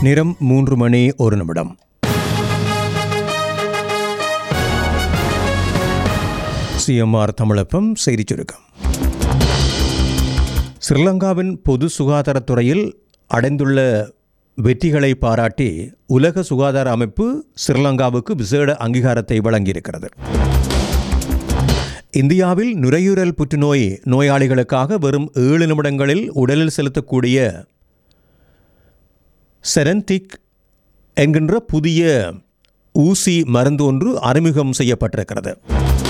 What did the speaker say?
நிறம் மூன்று மணி ஒரு நிமிடம் சிஎம்ஆர் தமிழப்பம் செய்திச் சுருக்கம் ஸ்ரீலங்காவின் பொது சுகாதாரத்துறையில் அடைந்துள்ள வெற்றிகளை பாராட்டி உலக சுகாதார அமைப்பு ஸ்ரீலங்காவுக்கு விசேட அங்கீகாரத்தை வழங்கியிருக்கிறது இந்தியாவில் நுரையீரல் புற்றுநோய் நோயாளிகளுக்காக வெறும் ஏழு நிமிடங்களில் உடலில் செலுத்தக்கூடிய செரன்டிக் என்கின்ற புதிய ஊசி மருந்து ஒன்று அறிமுகம் செய்யப்பட்டிருக்கிறது